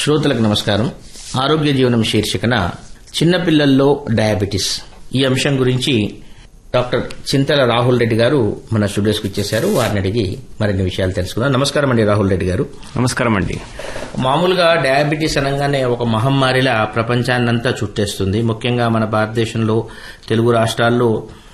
శ్రోతలకు నమస్కారం ఆరోగ్య జీవనం శీర్షికన చిన్నపిల్లల్లో డయాబెటిస్ ఈ అంశం గురించి డాక్టర్ చింతల రాహుల్ రెడ్డి గారు మన స్టూడియోస్కి వచ్చేశారు వారిని అడిగి మరిన్ని విషయాలు తెలుసుకుందాం నమస్కారం అండి రాహుల్ రెడ్డి గారు నమస్కారం అండి మామూలుగా డయాబెటీస్ అనగానే ఒక మహమ్మారిలా ప్రపంచాన్నంతా చుట్టేస్తుంది ముఖ్యంగా మన భారతదేశంలో తెలుగు రాష్ట్రాల్లో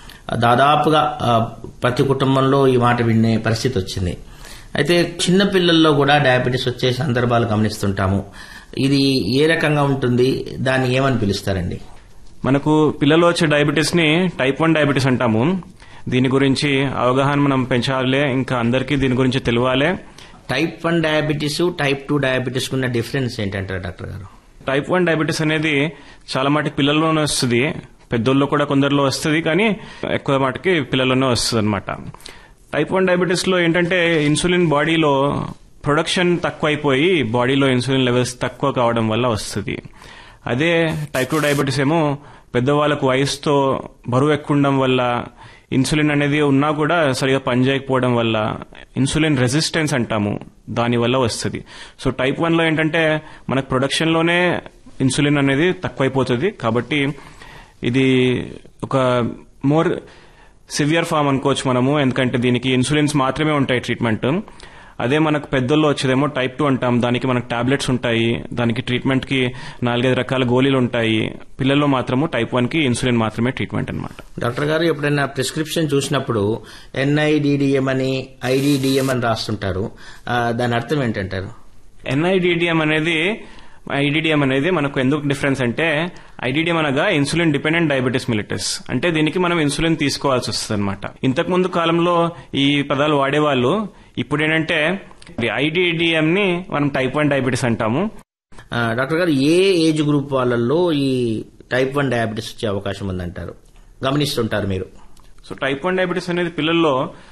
దాదాపుగా ఆ, ప్రతి కుటుంబంలో ఈ మాట వినే పరిస్థితి వచ్చింది అయితే చిన్న పిల్లల్లో కూడా డయాబెటీస్ వచ్చే సందర్భాలు గమనిస్తుంటాము ఇది ఏ రకంగా ఉంటుంది దాన్ని ఏమని పిలుస్తారండి మనకు పిల్లలు వచ్చే డయాబెటీస్ ని టైప్ వన్ డయాబెటీస్ అంటాము దీని గురించి అవగాహన మనం పెంచాలి ఇంకా అందరికీ దీని గురించి తెలియాలి type one diabetes type two diabetes ఉన్న డిఫరెన్స్ ఏంటంటారు డాక్టర్ గారు టైప్ వన్ డయాబెటీస్ అనేది చాలా మటుకు పిల్లల్లోనే వస్తుంది పెద్దోళ్ళు కూడా కొందరిలో వస్తుంది కానీ ఎక్కువ మటుకి పిల్లల్లోనే వస్తుంది అనమాట టైప్ వన్ డయాబెటీస్ లో ఏంటంటే ఇన్సులిన్ బాడీలో ప్రొడక్షన్ తక్కువ అయిపోయి బాడీలో ఇన్సులిన్ లెవెల్స్ తక్కువ కావడం వల్ల వస్తుంది అదే టైప్ టూ డయాబెటీస్ ఏమో పెద్దవాళ్ళకు వయసుతో బరువు ఎక్కువ ఉండడం వల్ల ఇన్సులిన్ అనేది ఉన్నా కూడా సరిగా పనిచేయకపోవడం వల్ల ఇన్సులిన్ రెసిస్టెన్స్ అంటాము దాని వల్ల వస్తుంది సో టైప్ వన్ లో ఏంటంటే మనకు ప్రొడక్షన్ లోనే ఇన్సులిన్ అనేది తక్కువైపోతుంది కాబట్టి ఇది ఒక మోర్ సివియర్ ఫామ్ అనుకోవచ్చు మనము ఎందుకంటే దీనికి ఇన్సులిన్స్ మాత్రమే ఉంటాయి ట్రీట్మెంట్ అదే మనకు పెద్దల్లో వచ్చేదేమో టైప్ టూ అంటాం దానికి మనకు టాబ్లెట్స్ ఉంటాయి దానికి ట్రీట్మెంట్ కి నాలుగైదు రకాల గోళీలు ఉంటాయి పిల్లల్లో మాత్రము టైప్ వన్ కి ఇన్సులిన్ మాత్రమే ట్రీట్మెంట్ అనమాట డాక్టర్ గారు ఎప్పుడైనా ప్రిస్క్రిప్షన్ చూసినప్పుడు ఎన్ఐడిడిఎం అని ఐడిడిఎం అని రాస్తుంటారు ఆ, దాని అర్థం ఏంటంటారు ఎన్ఐడిడిఎం అనేది ఐడిడిఎం అనేది మనకు ఎందుకు డిఫరెన్స్ అంటే ఐడిడిఎం అనగా ఇన్సులిన్ డిపెండెంట్ డయాబెటీస్ మిలిటస్ అంటే దీనికి మనం ఇన్సులిన్ తీసుకోవాల్సి వస్తుంది అనమాట ఇంతకు ముందు కాలంలో ఈ పదాలు వాడేవాళ్ళు ఇప్పుడు ఏంటంటే ఐడిడిఎం ని మనం టైప్ వన్ డయాబెటీస్ అంటాము ఆ, డాక్టర్ గారు ఏ ఏజ్ గ్రూప్ వాళ్ళల్లో ఈ టైప్ వన్ డయాబెటీస్ వచ్చే అవకాశం ఉందంటారు గమనిస్తుంటారు మీరు సో టైప్ వన్ డయాబెటీస్ అనేది పిల్లల్లో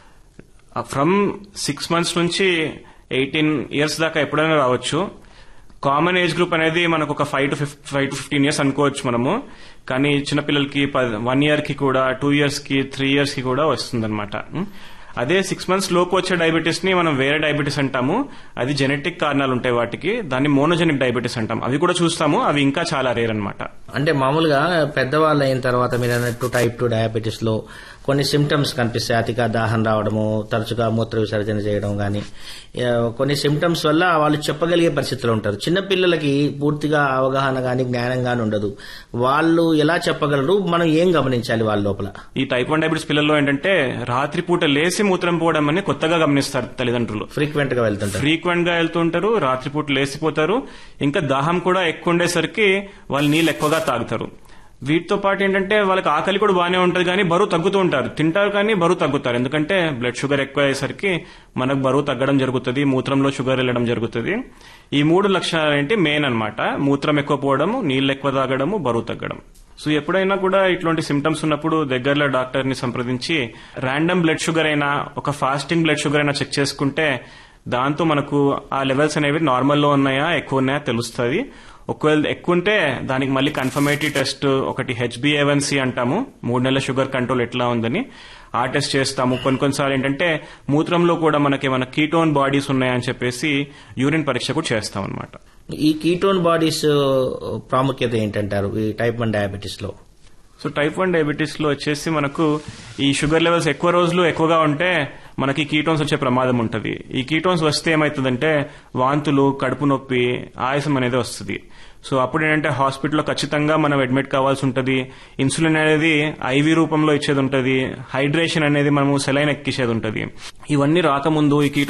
ఫ్రమ్ సిక్స్ మంత్స్ నుంచి ఎయిటీన్ ఇయర్స్ దాకా ఎప్పుడైనా రావచ్చు కామన్ ఏజ్ గ్రూప్ అనేది మనకు ఒక five to five to fifteen years అనుకోవచ్చు మనము కానీ చిన్నపిల్లలకి వన్ ఇయర్ కి కూడా టూ ఇయర్స్ కి త్రీ ఇయర్స్ కి కూడా వస్తుందన్నమాట అదే సిక్స్ మంత్స్ లోపు వచ్చే డయాబెటీస్ ని మనం వేరే డయాబెటీస్ అంటాము అది జెనెటిక్ కారణాలు ఉంటాయి వాటికి దాన్ని మోనోజెనిక్ డయాబెటీస్ అంటాం అవి కూడా చూస్తాము అవి ఇంకా చాలా రేర్ అన్నమాట అంటే మామూలుగా పెద్దవాళ్ళు అయిన తర్వాత మీరు అన్నట్టు టైప్ టూ డయాబెటీస్ లో కొన్ని సిమ్టమ్స్ కనిపిస్తాయి అతిగా దాహం రావడము తరచుగా మూత్ర విసర్జన చేయడం కానీ కొన్ని సిమ్టమ్స్ వల్ల వాళ్ళు చెప్పగలిగే పరిస్థితిలో ఉంటారు చిన్న పిల్లలకి పూర్తిగా అవగాహన కానీ జ్ఞానం కానీ ఉండదు వాళ్ళు ఎలా చెప్పగలరు మనం ఏం గమనించాలి వాళ్ళ లోపల ఈ టైప్ వన్ డయాబెటీస్ పిల్లల్లో ఏంటంటే రాత్రిపూట లేసి మూత్రం పోవడం అని కొత్తగా గమనిస్తారు తల్లిదండ్రులు ఫ్రీక్వెంట్ గా వెళ్తుంటారు ఫ్రీక్వెంట్ గా వెళ్తుంటారు రాత్రిపూట లేసిపోతారు ఇంకా దాహం కూడా ఎక్కువ ఉండేసరికి వాళ్ళు నీళ్ళు ఎక్కువగా తాగుతారు వీటితో పాటు ఏంటంటే వాళ్ళకి ఆకలి కూడా బాగానే ఉంటది కానీ బరువు తగ్గుతూ ఉంటారు తింటారు కానీ బరువు తగ్గుతారు ఎందుకంటే బ్లడ్ షుగర్ ఎక్కువ అయ్యేసరికి మనకు బరువు తగ్గడం జరుగుతుంది మూత్రంలో షుగర్ వెళ్ళడం జరుగుతుంది ఈ మూడు లక్షణాలు ఏంటి మెయిన్ అన్నమాట మూత్రం ఎక్కువ పోవడము నీళ్ళు ఎక్కువ తాగడము బరువు తగ్గడం సో ఎప్పుడైనా కూడా ఇట్లాంటి సిమ్టమ్స్ ఉన్నప్పుడు దగ్గరలో డాక్టర్ ని సంప్రదించి ర్యాండమ్ బ్లడ్ షుగర్ అయినా ఒక ఫాస్టింగ్ బ్లడ్ షుగర్ అయినా చెక్ చేసుకుంటే దాంతో మనకు ఆ లెవెల్స్ అనేవి నార్మల్లో ఉన్నాయా ఎక్కువ ఉన్నాయా తెలుస్తుంది ఒకవేళ ఎక్కువ ఉంటే దానికి మళ్ళీ కన్ఫర్మేటరీ టెస్ట్ ఒకటి హెచ్బిఏవన్సీ అంటాము మూడు నెలల షుగర్ కంట్రోల్ ఎట్లా ఉందని ఆ టెస్ట్ చేస్తాము కొన్ని కొన్నిసార్లు ఏంటంటే మూత్రంలో కూడా మనకి ఏమైనా కీటోన్ బాడీస్ ఉన్నాయని చెప్పేసి యూరిన్ పరీక్ష కూడా చేస్తాం అనమాట ఈ కీటోన్ బాడీస్ ప్రాముఖ్యత ఏంటంటారు ఈ టైప్ వన్ డయాబెటీస్ లో సో టైప్ వన్ డయాబెటీస్ లో వచ్చేసి మనకు ఈ షుగర్ లెవెల్స్ ఎక్కువ రోజులు ఎక్కువగా ఉంటే మనకి కీటోన్స్ వచ్చే ప్రమాదం ఉంటుంది ఈ కీటోన్స్ వస్తే ఏమవుతుందంటే వాంతులు కడుపు నొప్పి ఆయాసం అనేది వస్తుంది సో అప్పుడు ఏంటంటే హాస్పిటల్లో ఖచ్చితంగా మనం అడ్మిట్ కావాల్సి ఉంటుంది ఇన్సులిన్ అనేది ఐవి రూపంలో ఇచ్చేది ఉంటుంది హైడ్రేషన్ అనేది మనము సెలైన్ ఎక్కించేది ఉంటుంది ఇవన్నీ రాకముందు ఈ